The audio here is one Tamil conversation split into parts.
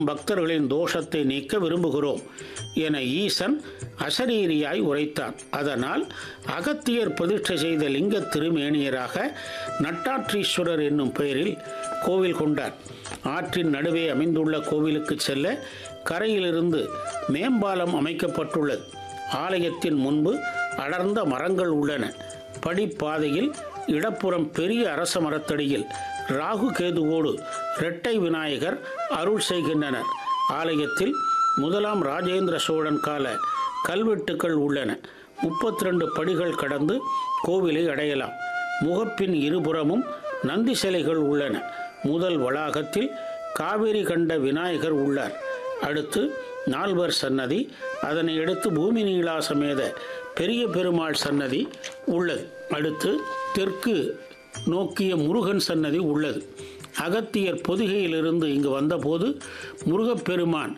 பக்தர்களின் தோஷத்தை நீக்க விரும்புகிறோம் என ஈசன் அசரீரியாய் உரைத்தான் அதனால் அகத்தியர் பிரதிஷ்டை செய்த லிங்க திருமேனியராக நட்டாற்றீஸ்வரர் என்னும் பெயரில் கோவில் கொண்டார் ஆற்றின் நடுவே அமைந்துள்ள கோவிலுக்கு செல்ல கரையிலிருந்து மேம்பாலம் அமைக்கப்பட்டுள்ளது ஆலயத்தின் முன்பு அடர்ந்த மரங்கள் உள்ளன படிப்பாதையில் இடப்புறம் பெரிய அரச மரத்தடியில் ராகு கேதுவோடு இரட்டை விநாயகர் அருள் செய்கின்றனர் ஆலயத்தில் முதலாம் ராஜேந்திர சோழன் கால கல்வெட்டுக்கள் உள்ளன முப்பத்தி ரெண்டு படிகள் கடந்து கோவிலை அடையலாம் முகப்பின் இருபுறமும் நந்தி சிலைகள் உள்ளன முதல் வளாகத்தில் காவிரி கண்ட விநாயகர் உள்ளார் அடுத்து நால்வர் சன்னதி அதனை அடுத்து பூமி நீலா சமேத பெரிய பெருமாள் சன்னதி உள்ளது அடுத்து தெற்கு நோக்கிய முருகன் சன்னதி உள்ளது அகத்தியர் பொதிகையிலிருந்து இங்கு வந்தபோது முருகப்பெருமான்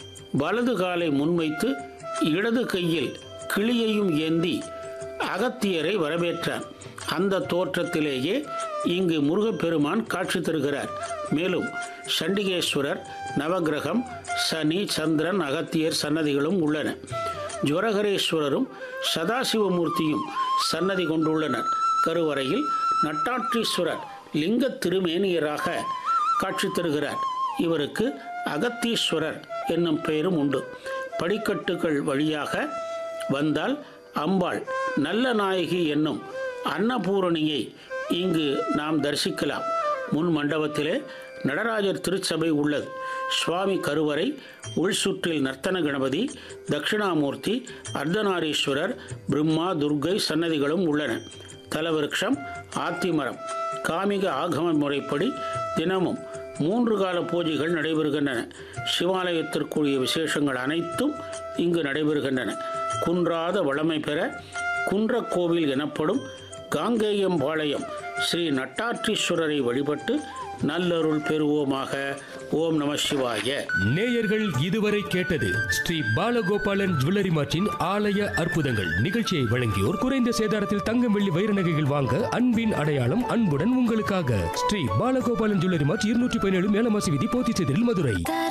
வலது காலை முன்வைத்து இடது கையில் கிளியையும் ஏந்தி அகத்தியரை வரவேற்றார் அந்த தோற்றத்திலேயே இங்கு முருகப்பெருமான் காட்சி தருகிறார் மேலும் சண்டிகேஸ்வரர் நவகிரகம் சனி சந்திரன் அகத்தியர் சன்னதிகளும் உள்ளன ஜுவரகரேஸ்வரரும் சதாசிவமூர்த்தியும் சன்னதி கொண்டுள்ளனர் கருவறையில் நட்டாற்றீஸ்வரர் லிங்க திருமேனியராக காட்சி தருகிறார் இவருக்கு அகத்தீஸ்வரர் என்னும் பெயரும் உண்டு படிக்கட்டுகள் வழியாக வந்தால் அம்பாள் நல்ல நாயகி என்னும் அன்னபூரணியை இங்கு நாம் தரிசிக்கலாம் முன் மண்டபத்திலே நடராஜர் திருச்சபை உள்ளது சுவாமி கருவறை உள் சுற்றில் நர்த்தன கணபதி தட்சிணாமூர்த்தி அர்த்தநாரீஸ்வரர் பிரம்மா துர்க்கை சன்னதிகளும் உள்ளன தலவிருட்சம் ஆத்திமரம் காமிக ஆகம முறைப்படி தினமும் மூன்று கால பூஜைகள் நடைபெறுகின்றன சிவாலயத்திற்குரிய விசேஷங்கள் அனைத்தும் இங்கு நடைபெறுகின்றன குன்றாத வளமை பெற குன்றக்கோவில் எனப்படும் காங்கேயம்பாளையம் ஸ்ரீ நட்டாற்றீஸ்வரரை வழிபட்டு நல்லருள் பெறுவோமாக ஓம் நம சிவாய நேயர்கள் இதுவரை கேட்டது ஸ்ரீ பாலகோபாலன் ஜுவல்லரி மார்ட்டின் ஆலய அற்புதங்கள் நிகழ்ச்சியை வழங்கியோர் குறைந்த சேதாரத்தில் தங்கம் வெள்ளி வைர நகைகள் வாங்க அன்பின் அடையாளம் அன்புடன் உங்களுக்காக ஸ்ரீ பாலகோபாலன் ஜுவல்லரி மார்ட் இருநூற்றி பதினேழு மேலமாசி விதி போத்திச்செதில் மதுரை